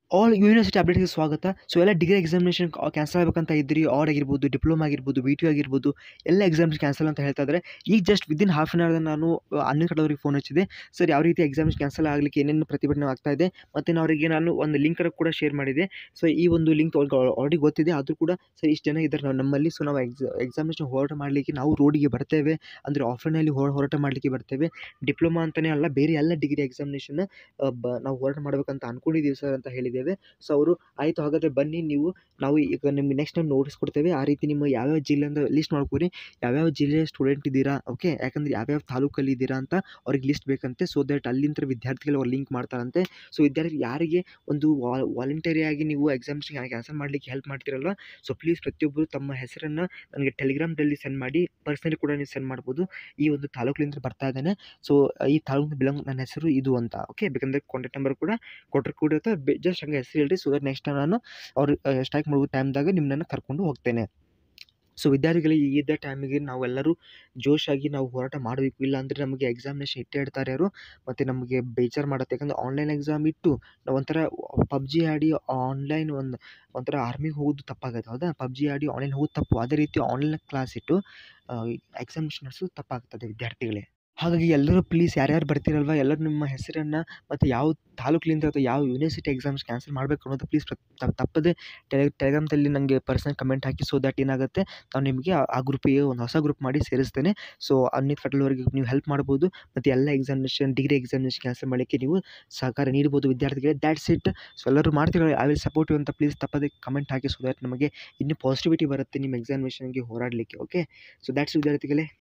all university ಅಪ್ಡೇಟ್ಗೆ ಸ್ವಾಗತ so ಎಲ್ಲ degree examination cancel ಆಗಬೇಕಂತ ಇದ್ರಿ ಆಡ್ ಆಗಿರ್ಬೋದು ಡಿಪ್ಲೊಮಾ ಆಗಿರ್ಬೋದು ಬಿ ಟಿ ಆಗಿರ್ಬೋದು ಎಲ್ಲ ಎಕ್ಸಾಮ್ಸ್ ಕ್ಯಾನ್ಸಲ್ ಅಂತ ಹೇಳ್ತಾ ಇದ್ದಾರೆ ಈಗ just within half an hour ನಾನು ಹನ್ನೊಂದು ಕಡೆಯವ್ರಿಗೆ ಫೋನ್ ಹಚ್ಚಿದೆ ಸರ್ ಯಾವ ರೀತಿ ಎಕ್ಸಾಮ್ಸ್ ಕ್ಯಾನ್ಸಲ್ ಆಗಲಿಕ್ಕೆ ಏನೇನು ಪ್ರತಿಭಟನೆ ಆಗ್ತಾ ಇದೆ ಮತ್ತು ನಾನು ಅವರಿಗೆ ನಾನು ಒಂದು ಲಿಂಕ್ ಕೂಡ ಶೇರ್ ಮಾಡಿದೆ ಸೊ ಈ ಒಂದು ಲಿಂಕ್ ಆಲ್ರೆಡಿ ಗೊತ್ತಿದೆ ಆದರೂ ಕೂಡ ಸರ್ ಇಷ್ಟು ಜನ ಇದ್ದಾರೆ ನಾವು ನಮ್ಮಲ್ಲಿ ಸೊ ನಾವು ಎಕ್ಸಾ ಎಕ್ಸಾಮಿನೇಷನ್ ಹೋರಾಟ ಮಾಡಲಿಕ್ಕೆ ನಾವು ರೋಡಿಗೆ ಬರ್ತೇವೆ ಅಂದರೆ ಆಫ್ಲೈನಲ್ಲಿ ಹೋರಾಟ ಮಾಡಲಿಕ್ಕೆ ಬರ್ತೇವೆ ಡಿಪ್ಲೊಮಾ ಅಂತಲೇ ಅಲ್ಲ ಬೇರೆ ಎಲ್ಲ ಡಿಗ್ರಿ ಎಕ್ಸಾಮಿನೇಷನ್ ಬ ನಾವು ಹೋರಾಟ ಮಾಡಬೇಕಂತ ಅಂದ್ಕೊಂಡಿದ್ದೀವಿ ಸರ್ ಅಂತ ಹೇಳಿದ್ದೇವೆ ಸೊ ಅವರು ಆಯಿತು ಹಾಗಾದರೆ ಬನ್ನಿ ನೀವು ನಾವು ಈಗ ನಿಮ್ಗೆ ನೆಕ್ಸ್ಟ್ ಟೈಮ್ ನೋಟಿಸ್ ಕೊಡ್ತೇವೆ ಆ ರೀತಿ ನಿಮ್ಮ ಯಾವ್ಯಾವ ಜಿಲ್ಲೆ ಅಂತ ಲಿಸ್ಟ್ ಮಾಡ್ಕೊರಿ ಯಾವ್ಯಾವ ಜಿಲ್ಲೆಯ ಸ್ಟೂಡೆಂಟ್ ಇದ್ದೀರಾ ಓಕೆ ಯಾಕಂದರೆ ಯಾವ್ಯಾವ ತಾಲೂಕಲ್ಲಿ ಇದ್ದೀರಾ ಅಂತ ಅವ್ರಿಗೆ ಲಿಸ್ಟ್ ಬೇಕಂತೆ ಸೊ ದಟ್ ಅಲ್ಲಿಂದ ವಿದ್ಯಾರ್ಥಿಗಳು ಅವ್ರು ಲಿಂಕ್ ಮಾಡ್ತಾರಂತೆ ಸೊ ವಿದ್ಯಾರ್ಥಿ ಯಾರಿಗೆ ಒಂದು ವಾಲಂಟರಿಯಾಗಿ ನೀವು ಎಕ್ಸಾಮ್ಸ್ ಕ್ಯಾನ್ಸಲ್ ಮಾಡಲಿಕ್ಕೆ ಹೆಲ್ಪ್ ಮಾಡ್ತಿರಲ್ವ ಸೊ ಪ್ಲೀಸ್ ಪ್ರತಿಯೊಬ್ಬರು ತಮ್ಮ ಹೆಸರನ್ನು ನನಗೆ ಟೆಲಿಗ್ರಾಮ್ದಲ್ಲಿ ಸೆಂಡ್ ಮಾಡಿ ಪರ್ಸ್ನಲಿ ಕೂಡ ನೀವು ಸೆಂಡ್ ಮಾಡ್ಬೋದು ಈ ಒಂದು ತಾಲೂಕಿನಿಂದ ಬರ್ತಾ ಇದ್ದಾನೆ ಸೊ ಈ ತಾಲೂಕು ಬಿಲಾಂಗ್ ನನ್ನ ಹೆಸರು ಇದು ಅಂತ ಓಕೆ ಬೇಕಂದರೆ ಕಾಂಟ್ಯಾಕ್ಟ್ ನಂಬರ್ ಕೂಡ ಕೊಟ್ಟರೆ ಕೂಡ ಜಸ್ಟ್ ಹಂಗೆ ಹೆಸರು ಹೇಳ್ರಿ ಸೊ ದಟ್ ನೆಕ್ಸ್ಟ್ ಟೈಮ್ ನಾನು ಅವ್ರು ಸ್ಟ್ರೈಕ್ ಮಾಡೋ ಟೈಮ್ದಾಗ ನಿಮ್ಮನ್ನ ಕರ್ಕೊಂಡು ಹೋಗ್ತೇನೆ ಸೊ ವಿದ್ಯಾರ್ಥಿಗಳಿಗೆ ಇದ್ದ ಟೈಮಿಗೆ ನಾವೆಲ್ಲರೂ ಜೋಶಾಗಿ ನಾವು ಹೋರಾಟ ಮಾಡಬೇಕು ಇಲ್ಲ ಅಂದರೆ ನಮಗೆ ಎಕ್ಸಾಮಿನೇಷನ್ ಇಟ್ಟೇ ಇಡ್ತಾರೆ ಅವರು ಮತ್ತು ನಮಗೆ ಬೇಜಾರು ಮಾಡುತ್ತೆ ಯಾಕಂದರೆ ಆನ್ಲೈನ್ ಎಕ್ಸಾಮ್ ಇಟ್ಟು ನಾವು ಒಂಥರ ಪಬ್ಜಿ ಆಡಿ ಆನ್ಲೈನ್ ಒಂದು ಒಂಥರ ಆರ್ಮಿಗೆ ಹೋಗೋದು ತಪ್ಪಾಗುತ್ತೆ ಹೌದಾ ಪಬ್ಜಿ ಆಡಿ ಆನ್ಲೈನ್ ಹೋಗೋದು ತಪ್ಪು ಅದೇ ರೀತಿ ಆನ್ಲೈನ್ ಕ್ಲಾಸ್ ಇಟ್ಟು ಎಕ್ಸಾಮಿನೇಷನ್ ನಡೆಸೋದು ತಪ್ಪಾಗ್ತದೆ ವಿದ್ಯಾರ್ಥಿಗಳೇ ಹಾಗಾಗಿ ಎಲ್ಲರೂ ಪ್ಲೀಸ್ ಯಾರ್ಯಾರು ಬರ್ತೀರಲ್ವ ಎಲ್ಲರೂ ನಿಮ್ಮ ಹೆಸರನ್ನು ಮತ್ತು ಯಾವ ತಾಲೂಕಿನಿಂದ ಅಥವಾ ಯಾವ ಯೂನಿವರ್ಸಿಟಿ ಎಕ್ಸಾಮ್ಸ್ ಕ್ಯಾನ್ಸಲ್ ಮಾಡಬೇಕು ಅನ್ನೋದು ಪ್ಲೀಸ್ ತಪ್ಪದೆ ಟೆಲಿ ಟೆಲಿಗ್ರಾಮ್ದಲ್ಲಿ ನನಗೆ ಪರ್ಸನಲ್ ಕಮೆಂಟ್ ಹಾಕಿ ಸೊ ದಟ್ ಏನಾಗುತ್ತೆ ನಾನು ನಿಮಗೆ ಆ ಗ್ರೂಪಿಗೆ ಒಂದು ಹೊಸ ಗ್ರೂಪ್ ಮಾಡಿ ಸೇರಿಸ್ತೇನೆ ಸೊ ಅನ್ನಿತ್ ಕಟಲ್ವರೆಗೆ ನೀವು ಹೆಲ್ಪ್ ಮಾಡ್ಬೋದು ಮತ್ತು ಎಲ್ಲ ಎಕ್ಸಾಮಿನೇಷನ್ ಡಿಗ್ರಿ ಎಕ್ಸಾಮಿನೇಷನ್ ಕ್ಯಾನ್ಸಲ್ ಮಾಡಲಿಕ್ಕೆ ನೀವು ಸಹಕಾರ ನೀಡ್ಬೋದು ವಿದ್ಯಾರ್ಥಿಗಳಿಗೆ ದ್ಯಾಟ್ಸ್ ಇಟ್ ಸೊ ಎಲ್ಲರೂ ಮಾಡ್ತಿರೋ ಐ ವಿಲ್ ಸಪೋರ್ಟ್ ಯು ಅಂತ ಪ್ಲೀಸ್ ತಪ್ಪದೆ ಕಮೆಂಟ್ ಹಾಕಿ ಸೊ ದಟ್ ನಮಗೆ ಇನ್ನೂ ಪಾಸಿಟಿವಿಟಿ ಬರುತ್ತೆ ನಿಮ್ಮ ಎಕ್ಸಾಮಿನೇಷನ್ಗೆ ಹೋರಾಡಲಿಕ್ಕೆ ಓಕೆ ಸೊ ದ್ಯಾಟ್ಸ್ ವಿದ್ಯಾರ್ಥಿಗಳೇ